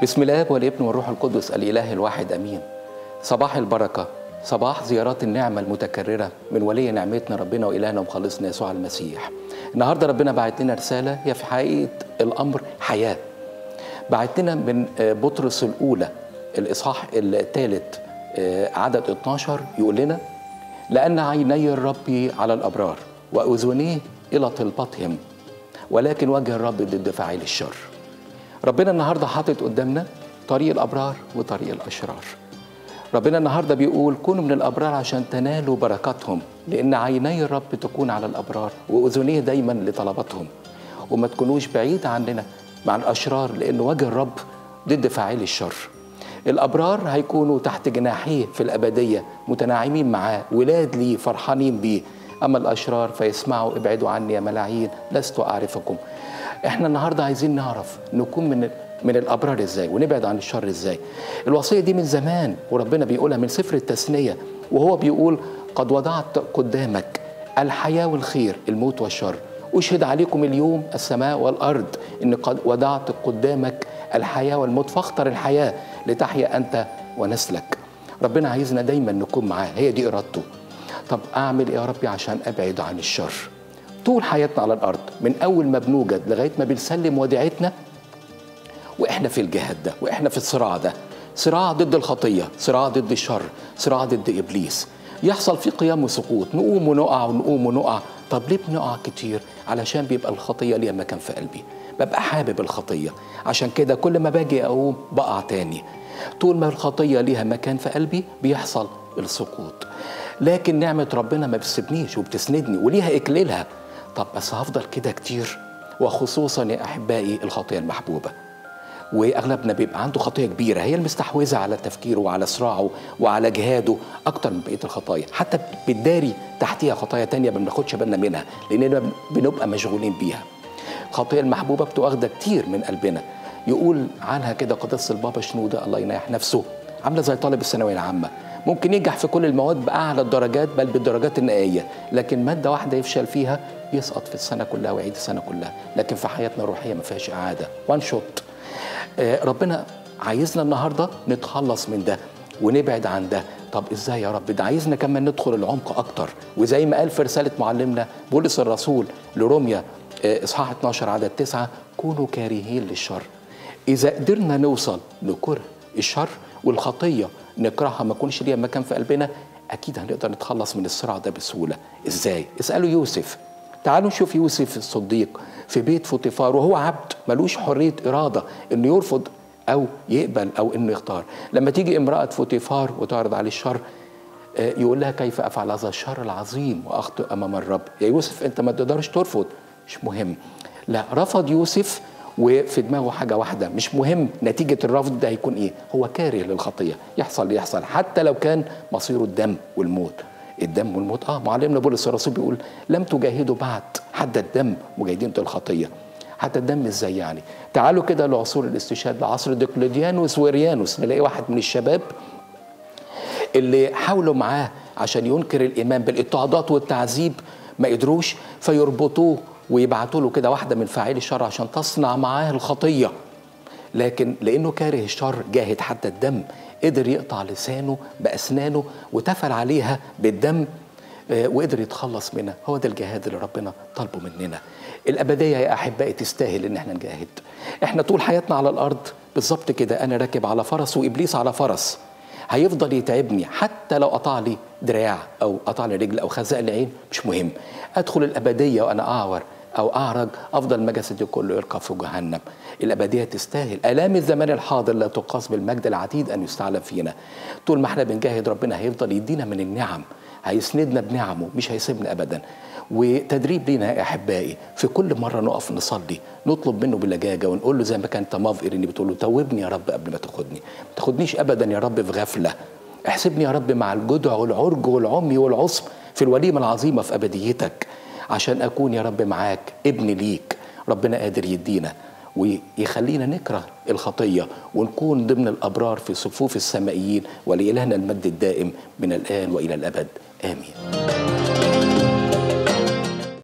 بسم الله والابن والروح القدس الاله الواحد امين صباح البركه صباح زيارات النعمه المتكرره من ولي نعمتنا ربنا والهنا ومخلصنا يسوع المسيح النهارده ربنا بعت لنا رساله هي في حقيقه الامر حياه بعت لنا من بطرس الاولى الاصحاح الثالث عدد 12 يقول لنا لان عيني الرب على الابرار واذنيه الى طلبتهم ولكن وجه الرب ضد فاعل الشر ربنا النهارده حاطط قدامنا طريق الابرار وطريق الاشرار ربنا النهارده بيقول كونوا من الابرار عشان تنالوا بركاتهم لان عيني الرب تكون على الابرار واذنيه دايما لطلباتهم وما تكونوش بعيد عننا مع الاشرار لان وجه الرب ضد فاعلي الشر الابرار هيكونوا تحت جناحيه في الابديه متناعمين معاه ولاد ليه فرحانين بيه اما الاشرار فيسمعوا ابعدوا عني يا ملاعين لست اعرفكم احنا النهارده عايزين نعرف نكون من من الابرار ازاي ونبعد عن الشر ازاي الوصيه دي من زمان وربنا بيقولها من سفر التثنيه وهو بيقول قد وضعت قدامك الحياه والخير الموت والشر اشهد عليكم اليوم السماء والارض ان قد وضعت قدامك الحياه والموت فاختر الحياه لتحيا انت ونسلك ربنا عايزنا دايما نكون معاه هي دي ارادته طب اعمل ايه يا ربي عشان ابعد عن الشر طول حياتنا على الارض من اول ما بنوجد لغايه ما بنسلم وديعتنا واحنا في الجهاد ده واحنا في الصراع ده صراع ضد الخطيه صراع ضد الشر صراع ضد ابليس يحصل فيه قيام وسقوط نقوم ونقع ونقوم ونقع طب ليه بنقع كتير علشان بيبقى الخطيه ليها مكان في قلبي ببقى حابب الخطيه عشان كده كل ما باجي اقوم بقع تاني طول ما الخطيه ليها مكان في قلبي بيحصل السقوط لكن نعمه ربنا ما بتسيبنيش وبتسندني وليها اكليلها طب بس هفضل كده كتير وخصوصا يا احبائي الخطيه المحبوبه واغلبنا بيبقى عنده خطيه كبيره هي المستحوذه على تفكيره وعلى صراعه وعلى جهاده اكتر من بقيه الخطايا حتى بتداري تحتيها خطايا تانية ما بناخدش بالنا منها لاننا بنبقى مشغولين بيها الخطيه المحبوبه بتواخده كتير من قلبنا يقول عنها كده قدس البابا شنوده الله ينيح نفسه عامله زي طالب الثانويه العامه ممكن ينجح في كل المواد باعلى الدرجات بل بالدرجات النهائيه لكن ماده واحده يفشل فيها يسقط في السنه كلها ويعيد السنه كلها لكن في حياتنا الروحيه ما فيهاش اعاده وان شوت ربنا عايزنا النهارده نتخلص من ده ونبعد عن ده طب ازاي يا رب ده عايزنا كمان ندخل العمق اكتر وزي ما قال في رساله معلمنا بولس الرسول لروميا اصحاح 12 عدد 9 كونوا كارهين للشر اذا قدرنا نوصل لكره الشر والخطيه نكرهها ما يكونش ليها مكان في قلبنا اكيد هنقدر نتخلص من الصراع ده بسهوله ازاي اسالوا يوسف تعالوا نشوف يوسف الصديق في بيت فوتيفار وهو عبد ملوش حريه اراده انه يرفض او يقبل او انه يختار لما تيجي امراه فوتيفار وتعرض عليه الشر يقول لها كيف افعل هذا الشر العظيم واخطئ امام الرب يا يوسف انت ما تقدرش ترفض مش مهم لا رفض يوسف وفي دماغه حاجه واحده مش مهم نتيجه الرفض ده هيكون ايه هو كاره للخطيه يحصل اللي يحصل حتى لو كان مصيره الدم والموت الدم والموت اه معلمنا بولس الرسول بيقول لم تجاهدوا بعد حتى الدم مجاهدين الخطيه حتى الدم ازاي يعني تعالوا كده لعصور الاستشهاد لعصر ديكلوديانوس وريانوس نلاقي واحد من الشباب اللي حاولوا معاه عشان ينكر الايمان بالاضطهادات والتعذيب ما قدروش فيربطوه ويبعتوا له كده واحده من فاعلي الشر عشان تصنع معاه الخطيه لكن لانه كاره الشر جاهد حتى الدم قدر يقطع لسانه باسنانه وتفل عليها بالدم وقدر يتخلص منها هو ده الجهاد اللي ربنا طالبه مننا الابديه يا احبائي تستاهل ان احنا نجاهد احنا طول حياتنا على الارض بالظبط كده انا راكب على فرس وابليس على فرس هيفضل يتعبني حتى لو قطع لي دراع او قطع لي رجل او خزق لي عين مش مهم ادخل الابديه وانا اعور او اعرج افضل ما جسدي كله يلقى في جهنم الابديه تستاهل الام الزمان الحاضر لا تقاس بالمجد العتيد ان يستعلم فينا طول ما احنا بنجاهد ربنا هيفضل يدينا من النعم هيسندنا بنعمه مش هيسيبنا ابدا وتدريب لينا يا احبائي في كل مره نقف نصلي نطلب منه بلجاجه ونقول له زي ما كان تماف ايريني بتقول له توبني يا رب قبل ما تاخدني ما تاخدنيش ابدا يا رب في غفله احسبني يا رب مع الجدع والعرج والعمي والعصم في الوليمه العظيمه في ابديتك عشان اكون يا رب معاك ابن ليك ربنا قادر يدينا ويخلينا نكره الخطيه ونكون ضمن الابرار في صفوف السمائيين ولالهنا المجد الدائم من الان والى الابد امين